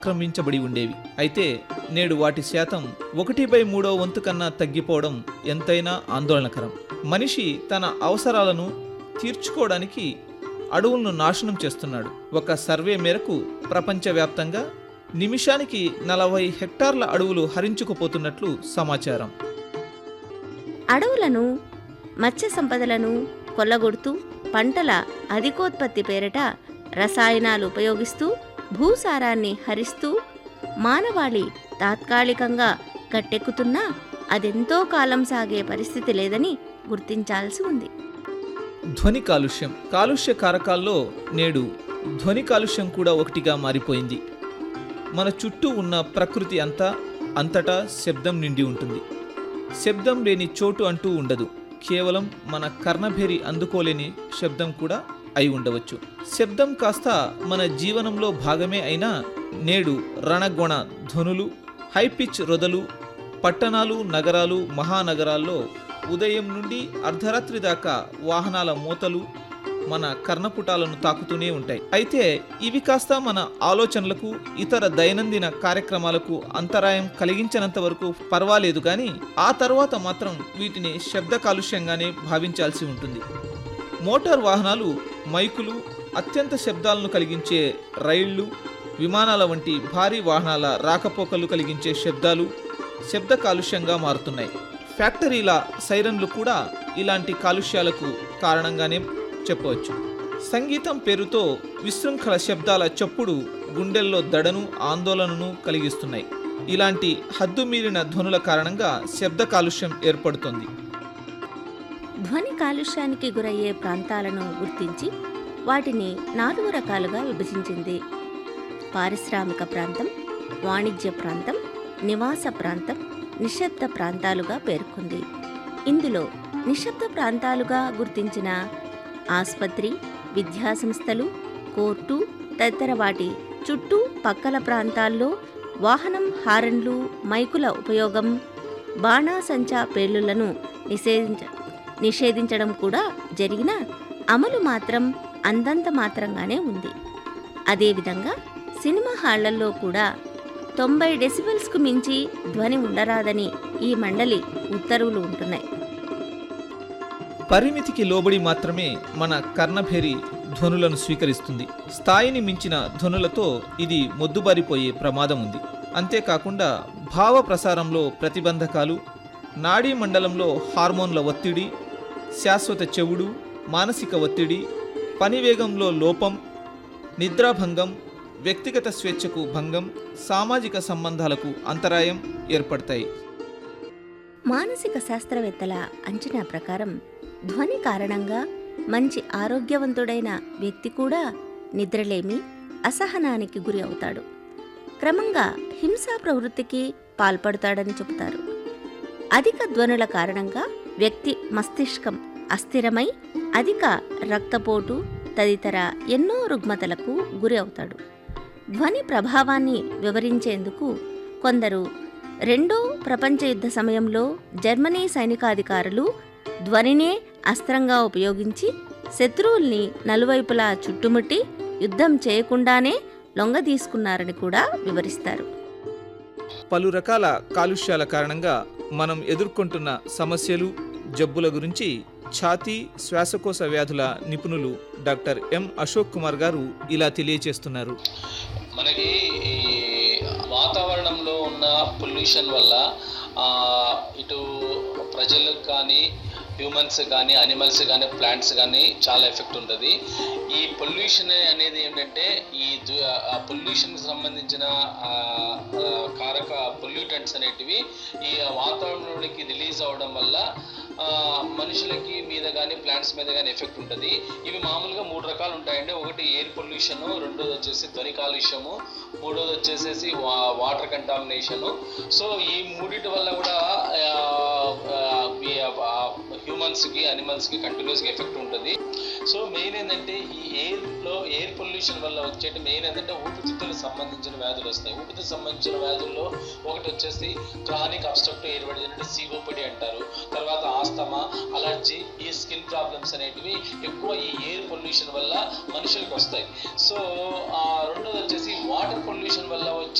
ఆక్రమించబడి ఉండేవి అయితే నేడు వాటి శాతం ఒకటి బై మూడో వంతు కన్నా తగ్గిపోవడం ఎంతైనా ఆందోళనకరం మనిషి తన అవసరాలను తీర్చుకోవడానికి అడవులను నాశనం చేస్తున్నాడు ఒక సర్వే మేరకు ప్రపంచవ్యాప్తంగా నిమిషానికి నలభై హెక్టార్ల అడవులు హరించుకుపోతున్నట్లు సమాచారం అడవులను మత్స్య సంపదలను కొల్లగొడుతూ పంటల అధికోత్పత్తి పేరిట రసాయనాలు ఉపయోగిస్తూ భూసారాన్ని హరిస్తూ మానవాళి తాత్కాలికంగా గట్టెక్కుతున్నా అదెంతో కాలం సాగే పరిస్థితి లేదని గుర్తించాల్సి ఉంది ధ్వని కాలుష్యం కాలుష్య కారకాల్లో నేడు ధ్వని కాలుష్యం కూడా ఒకటిగా మారిపోయింది మన చుట్టూ ఉన్న ప్రకృతి అంతా అంతటా శబ్దం నిండి ఉంటుంది శబ్దం లేని చోటు అంటూ ఉండదు కేవలం మన కర్ణభేరి అందుకోలేని శబ్దం కూడా అయి ఉండవచ్చు శబ్దం కాస్త మన జీవనంలో భాగమే అయినా నేడు రణగొణ ధ్వనులు హై పిచ్ రొదలు పట్టణాలు నగరాలు మహానగరాల్లో ఉదయం నుండి అర్ధరాత్రి దాకా వాహనాల మూతలు మన కర్ణపుటాలను తాకుతూనే ఉంటాయి అయితే ఇవి కాస్త మన ఆలోచనలకు ఇతర దైనందిన కార్యక్రమాలకు అంతరాయం కలిగించినంత వరకు పర్వాలేదు కానీ ఆ తర్వాత మాత్రం వీటిని శబ్ద కాలుష్యంగానే భావించాల్సి ఉంటుంది మోటార్ వాహనాలు మైకులు అత్యంత శబ్దాలను కలిగించే రైళ్లు విమానాల వంటి భారీ వాహనాల రాకపోకలు కలిగించే శబ్దాలు శబ్ద కాలుష్యంగా మారుతున్నాయి ఫ్యాక్టరీల సైరన్లు కూడా ఇలాంటి కాలుష్యాలకు కారణంగానే చెప్పవచ్చు సంగీతం పేరుతో విశృంఖల శబ్దాల చప్పుడు గుండెల్లో దడను ఆందోళనను కలిగిస్తున్నాయి ఇలాంటి హద్దుమీరిన ధ్వనుల కారణంగా శబ్ద కాలుష్యం ఏర్పడుతుంది ధ్వని కాలుష్యానికి గురయ్యే ప్రాంతాలను గుర్తించి వాటిని నాలుగు రకాలుగా విభజించింది పారిశ్రామిక ప్రాంతం వాణిజ్య ప్రాంతం నివాస ప్రాంతం నిశ్శబ్ద ప్రాంతాలుగా పేర్కొంది ఇందులో నిశ్శబ్ద ప్రాంతాలుగా గుర్తించిన ఆసుపత్రి విద్యాసంస్థలు కోర్టు తదితర వాటి చుట్టూ పక్కల ప్రాంతాల్లో వాహనం హారన్లు మైకుల ఉపయోగం బాణాసంచా పేలుళ్లను నిషేధించ నిషేధించడం కూడా జరిగినా అమలు మాత్రం అందంత మాత్రంగానే ఉంది అదేవిధంగా సినిమా హాళ్లల్లో కూడా తొంభై డెసిబెల్స్కు మించి ధ్వని ఉండరాదని ఈ మండలి ఉత్తర్వులు ఉంటున్నాయి పరిమితికి లోబడి మాత్రమే మన కర్ణభేరి ధ్వనులను స్వీకరిస్తుంది స్థాయిని మించిన ధ్వనులతో ఇది మొద్దుబారిపోయే ప్రమాదం ఉంది అంతేకాకుండా భావ ప్రసారంలో ప్రతిబంధకాలు నాడీ మండలంలో హార్మోన్ల ఒత్తిడి శాశ్వత చెవుడు మానసిక ఒత్తిడి పనివేగంలో లోపం నిద్రాభంగం వ్యక్తిగత స్వేచ్ఛకు భంగం సామాజిక సంబంధాలకు అంతరాయం ఏర్పడతాయి మానసిక శాస్త్రవేత్తల అంచనా ప్రకారం ధ్వని కారణంగా మంచి ఆరోగ్యవంతుడైన వ్యక్తి కూడా నిద్రలేమి అసహనానికి గురి అవుతాడు క్రమంగా హింసా ప్రవృత్తికి పాల్పడతాడని చెబుతారు అధిక ధ్వనుల కారణంగా వ్యక్తి మస్తిష్కం అస్థిరమై అధిక రక్తపోటు తదితర ఎన్నో రుగ్మతలకు గురి అవుతాడు ధ్వని ప్రభావాన్ని వివరించేందుకు కొందరు రెండో ప్రపంచ యుద్ధ సమయంలో జర్మనీ సైనికాధికారులు ధ్వనినే అస్త్రంగా ఉపయోగించి శత్రువుల్ని నలువైపులా చుట్టుముట్టి యుద్ధం చేయకుండానే లొంగదీసుకున్నారని కూడా వివరిస్తారు పలు రకాల కాలుష్యాల కారణంగా మనం ఎదుర్కొంటున్న సమస్యలు జబ్బుల గురించి ఛాతీ శ్వాసకోశ వ్యాధుల నిపుణులు డాక్టర్ ఎం అశోక్ కుమార్ గారు ఇలా తెలియచేస్తున్నారు మనకి ఈ వాతావరణంలో ఉన్న పొల్యూషన్ వల్ల ఆ, ఇటు ప్రజలకు కానీ హ్యూమన్స్ కానీ అనిమల్స్ కానీ ప్లాంట్స్ కానీ చాలా ఎఫెక్ట్ ఉంటుంది ఈ పొల్యూషన్ అనేది ఏంటంటే ఈ పొల్యూషన్కి సంబంధించిన ఆ, ఆ, కారక పొల్యూటెంట్స్ అనేటివి ఈ వాతావరణంలోకి రిలీజ్ అవ్వడం వల్ల ఆ, మనుషులకి మీద కానీ ప్లాంట్స్ మీద కానీ ఎఫెక్ట్ ఉంటుంది ఇవి మామూలుగా మూడు రకాలు ఉంటాయండి ఒకటి ఎయిర్ పొల్యూషన్ రెండోది వచ్చేసి ధ్వని కాలుష్యము మూడోది వచ్చేసేసి వా వాటర్ కంటామినేషను సో ఈ మూడిటి వల్ల కూడా హ్యూమన్స్కి అనిమల్స్కి కంటిన్యూస్గా ఎఫెక్ట్ ఉంటుంది సో మెయిన్ ఏంటంటే ఈ ఎయిర్లో ఎయిర్ పొల్యూషన్ వల్ల వచ్చేటి మెయిన్ ఏంటంటే ఊపిరితిత్తులకు సంబంధించిన వ్యాధులు వస్తాయి ఊపిరితిత్తులకు సంబంధించిన వ్యాధుల్లో ఒకటి వచ్చేసి క్రానిక్ అబ్స్ట్రక్టివ్ ఎయిర్ అంటే సిఓపిడి అంటారు తర్వాత ఆస్తమా అలర్జీ ఈ స్కిన్ ప్రాబ్లమ్స్ అనేటివి ఎక్కువ ఈ ఎయిర్ పొల్యూషన్ వల్ల మనుషులకు వస్తాయి సో ఆ, రెండోది వచ్చేసి వాటర్ పొల్యూషన్ వల్ల వచ్చే